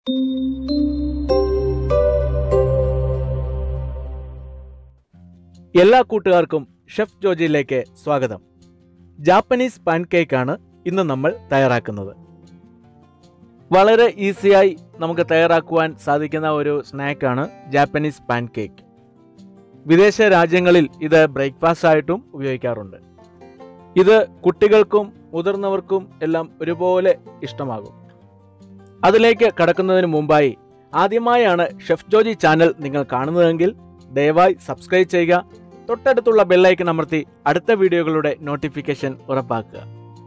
എല്ലാ കൂട്ടുകാർക്കും ഷെഫ് ജോജിയിലേക്ക് സ്വാഗതം ജാപ്പനീസ് പാൻകേക്കാണ് ഇന്ന് നമ്മൾ തയ്യാറാക്കുന്നത് വളരെ ഈസിയായി നമുക്ക് തയ്യാറാക്കുവാൻ സാധിക്കുന്ന ഒരു സ്നാക്കാണ് ജാപ്പനീസ് പാൻകേക്ക് വിദേശ രാജ്യങ്ങളിൽ ഇത് ബ്രേക്ക്ഫാസ്റ്റ് ആയിട്ടും ഉപയോഗിക്കാറുണ്ട് ഇത് കുട്ടികൾക്കും മുതിർന്നവർക്കും എല്ലാം ഒരുപോലെ ഇഷ്ടമാകും അതിലേക്ക് കടക്കുന്നതിന് മുമ്പായി ആദ്യമായാണ് ഷെഫ് ജോജി ചാനൽ നിങ്ങൾ കാണുന്നതെങ്കിൽ ദയവായി സബ്സ്ക്രൈബ് ചെയ്യുക തൊട്ടടുത്തുള്ള ബെല്ലൈക്കൺ അമർത്തി അടുത്ത വീഡിയോകളുടെ നോട്ടിഫിക്കേഷൻ ഉറപ്പാക്കുക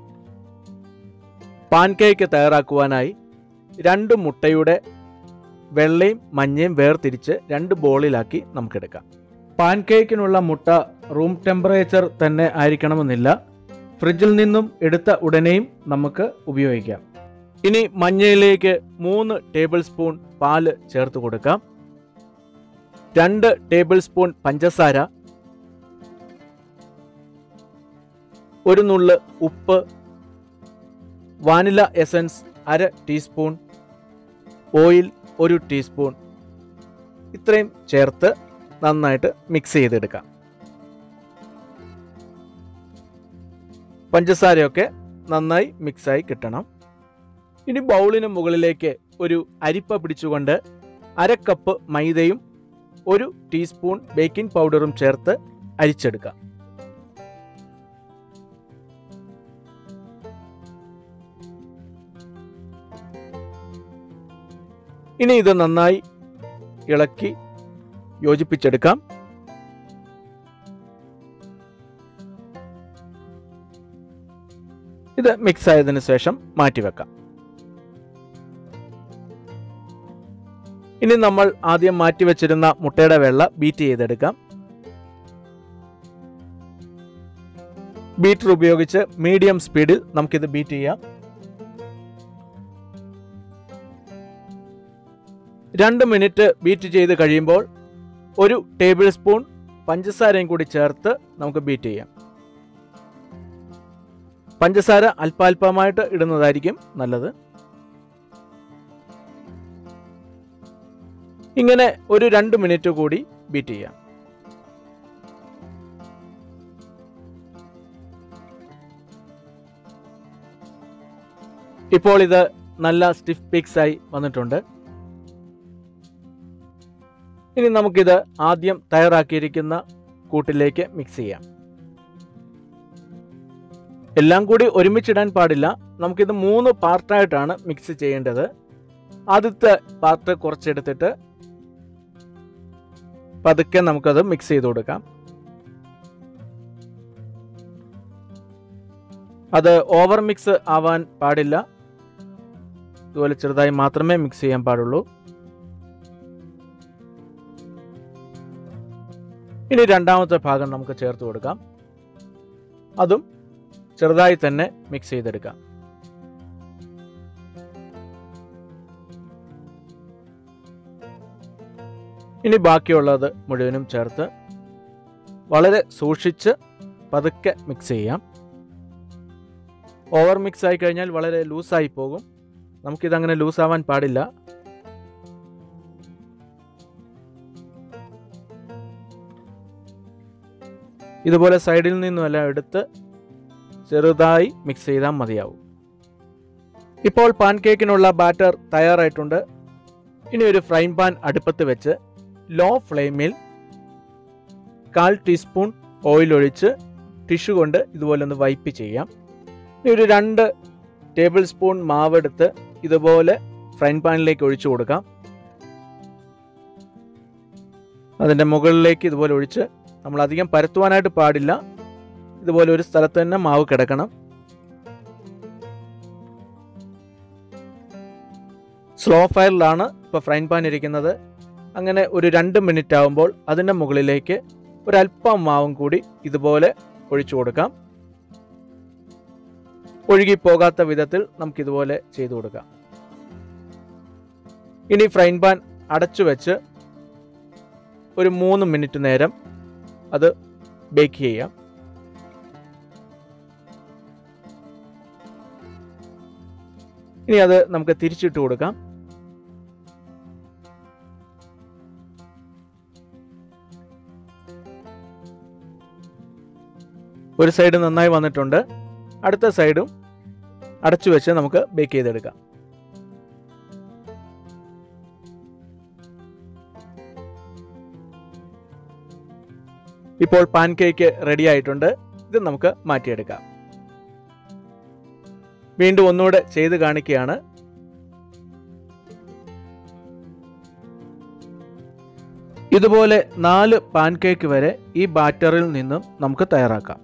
പാൻകേക്ക് തയ്യാറാക്കുവാനായി രണ്ട് മുട്ടയുടെ വെള്ളയും മഞ്ഞയും വേർതിരിച്ച് രണ്ട് ബോളിലാക്കി നമുക്കെടുക്കാം പാൻകേക്കിനുള്ള മുട്ട റൂം ടെമ്പറേച്ചർ തന്നെ ആയിരിക്കണമെന്നില്ല ഫ്രിഡ്ജിൽ നിന്നും എടുത്ത ഉടനെയും നമുക്ക് ഉപയോഗിക്കാം ഇനി മഞ്ഞയിലേക്ക് മൂന്ന് ടേബിൾ സ്പൂൺ പാല് ചേർത്ത് കൊടുക്കാം രണ്ട് ടേബിൾ സ്പൂൺ പഞ്ചസാര ഒരു നുള്ള് ഉപ്പ് വാനില എസൻസ് അര ടീസ്പൂൺ ഓയിൽ ഒരു ടീസ്പൂൺ ഇത്രയും ചേർത്ത് നന്നായിട്ട് മിക്സ് ചെയ്തെടുക്കാം പഞ്ചസാരയൊക്കെ നന്നായി മിക്സായി കിട്ടണം ഇനി ബൗളിന് മുകളിലേക്ക് ഒരു അരിപ്പ പിടിച്ചുകൊണ്ട് അര കപ്പ് മൈദയും ഒരു ടീസ്പൂൺ ബേക്കിംഗ് പൗഡറും ചേർത്ത് അരിച്ചെടുക്കാം ഇനി ഇത് നന്നായി ഇളക്കി യോജിപ്പിച്ചെടുക്കാം ഇത് മിക്സ് ആയതിനു ശേഷം മാറ്റിവെക്കാം ഇനി നമ്മൾ ആദ്യം മാറ്റിവെച്ചിരുന്ന മുട്ടയുടെ വെള്ള ബീറ്റ് ചെയ്തെടുക്കാം ബീറ്റർ ഉപയോഗിച്ച് മീഡിയം സ്പീഡിൽ നമുക്കിത് ബീറ്റ് ചെയ്യാം രണ്ട് മിനിറ്റ് ബീറ്റ് ചെയ്ത് കഴിയുമ്പോൾ ഒരു ടേബിൾ സ്പൂൺ പഞ്ചസാരയും കൂടി ചേർത്ത് നമുക്ക് ബീറ്റ് ചെയ്യാം പഞ്ചസാര അല്പാൽപമായിട്ട് ഇടുന്നതായിരിക്കും നല്ലത് ഇങ്ങനെ ഒരു രണ്ട് മിനിറ്റ് കൂടി ബീറ്റ് ചെയ്യാം ഇപ്പോൾ ഇത് നല്ല സ്റ്റിഫ് പിക്സ് ആയി വന്നിട്ടുണ്ട് ഇനി നമുക്കിത് ആദ്യം തയ്യാറാക്കിയിരിക്കുന്ന കൂട്ടിലേക്ക് മിക്സ് ചെയ്യാം എല്ലാം കൂടി ഒരുമിച്ചിടാൻ പാടില്ല നമുക്കിത് മൂന്ന് പാർട്ടായിട്ടാണ് മിക്സ് ചെയ്യേണ്ടത് ആദ്യത്തെ പാർട്ട് കുറച്ചെടുത്തിട്ട് പതുക്കെ നമുക്കത് മിക്സ് ചെയ്ത് കൊടുക്കാം അത് ഓവർ മിക്സ് ആവാൻ പാടില്ല ഇതുപോലെ ചെറുതായി മാത്രമേ മിക്സ് ചെയ്യാൻ പാടുള്ളൂ ഇനി രണ്ടാമത്തെ ഭാഗം നമുക്ക് ചേർത്ത് കൊടുക്കാം അതും ചെറുതായി തന്നെ മിക്സ് ചെയ്തെടുക്കാം ഇനി ബാക്കിയുള്ളത് മുഴുവനും ചേർത്ത് വളരെ സൂക്ഷിച്ച് പതുക്കെ മിക്സ് ചെയ്യാം ഓവർ മിക്സ് ആയി കഴിഞ്ഞാൽ വളരെ ലൂസായി പോകും നമുക്കിതങ്ങനെ ലൂസ് ആവാൻ പാടില്ല ഇതുപോലെ സൈഡിൽ നിന്നും എല്ലാം എടുത്ത് ചെറുതായി മിക്സ് ചെയ്താൽ മതിയാവും ഇപ്പോൾ പാൻ കേക്കിനുള്ള ബാറ്റർ തയ്യാറായിട്ടുണ്ട് ഇനി ഒരു ഫ്രൈങ് പാൻ അടുപ്പത്ത് വെച്ച് ലോ ഫ്ലെയിമിൽ കാൽ ടീസ്പൂൺ ഓയിൽ ഒഴിച്ച് ടിഷ്യൂ കൊണ്ട് ഇതുപോലെ ഒന്ന് വൈപ്പ് ചെയ്യാം ഇനി ഒരു രണ്ട് ടേബിൾ സ്പൂൺ മാവെടുത്ത് ഇതുപോലെ ഫ്രൈങ് പാനിലേക്ക് ഒഴിച്ചു കൊടുക്കാം അതിൻ്റെ മുകളിലേക്ക് ഇതുപോലെ ഒഴിച്ച് നമ്മൾ അധികം പരത്തുവാനായിട്ട് പാടില്ല ഇതുപോലെ ഒരു സ്ഥലത്ത് തന്നെ മാവ് കിടക്കണം സ്ലോ ഫയറിലാണ് ഇപ്പോൾ ഫ്രൈൻ പാൻ ഇരിക്കുന്നത് അങ്ങനെ ഒരു രണ്ട് മിനിറ്റ് ആകുമ്പോൾ അതിൻ്റെ മുകളിലേക്ക് ഒരല്പം മാവും കൂടി ഇതുപോലെ ഒഴിച്ചു കൊടുക്കാം ഒഴുകിപ്പോകാത്ത വിധത്തിൽ നമുക്കിതുപോലെ ചെയ്തു കൊടുക്കാം ഇനി ഫ്രൈൻ പാൻ അടച്ചു വെച്ച് ഒരു മൂന്ന് മിനിറ്റ് നേരം അത് ബേക്ക് ചെയ്യാം ഇനി അത് നമുക്ക് തിരിച്ചിട്ട് കൊടുക്കാം ഒരു സൈഡ് നന്നായി വന്നിട്ടുണ്ട് അടുത്ത സൈഡും അടച്ചു വെച്ച് നമുക്ക് ബേക്ക് ചെയ്തെടുക്കാം ഇപ്പോൾ പാൻ കേക്ക് റെഡി ആയിട്ടുണ്ട് ഇത് നമുക്ക് മാറ്റിയെടുക്കാം വീണ്ടും ഒന്നുകൂടെ ചെയ്ത് കാണിക്കുകയാണ് ഇതുപോലെ നാല് പാൻ കേക്ക് വരെ ഈ ബാറ്ററിൽ നിന്നും നമുക്ക് തയ്യാറാക്കാം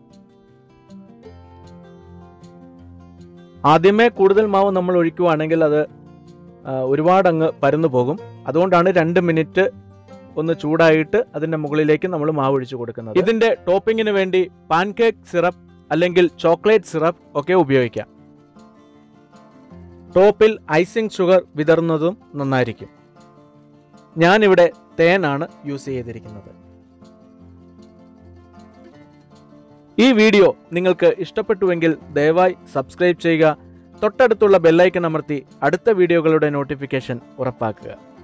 ആദ്യമേ കൂടുതൽ മാവ് നമ്മൾ ഒഴിക്കുവാണെങ്കിൽ അത് ആ, ഒരുപാട് അങ്ങ് പരന്നു പോകും അതുകൊണ്ടാണ് രണ്ട് മിനിറ്റ് ഒന്ന് ചൂടായിട്ട് അതിന്റെ മുകളിലേക്ക് നമ്മൾ മാവ് ഒഴിച്ചു കൊടുക്കുന്നത് ഇതിന്റെ ടോപ്പിങ്ങിന് വേണ്ടി പാൻ കേക്ക് സിറപ്പ് അല്ലെങ്കിൽ ചോക്ലേറ്റ് സിറപ്പ് ഒക്കെ ഉപയോഗിക്കാം ടോപ്പിൽ ഐസിങ് ഷുഗർ വിതറുന്നതും നന്നായിരിക്കും ഞാനിവിടെ തേനാണ് യൂസ് ചെയ്തിരിക്കുന്നത് ഈ വീഡിയോ നിങ്ങൾക്ക് ഇഷ്ടപ്പെട്ടുവെങ്കിൽ ദയവായി സബ്സ്ക്രൈബ് ചെയ്യുക തൊട്ടടുത്തുള്ള ബെല്ലൈക്കൺ അമർത്തി അടുത്ത വീഡിയോകളുടെ നോട്ടിഫിക്കേഷൻ ഉറപ്പാക്കുക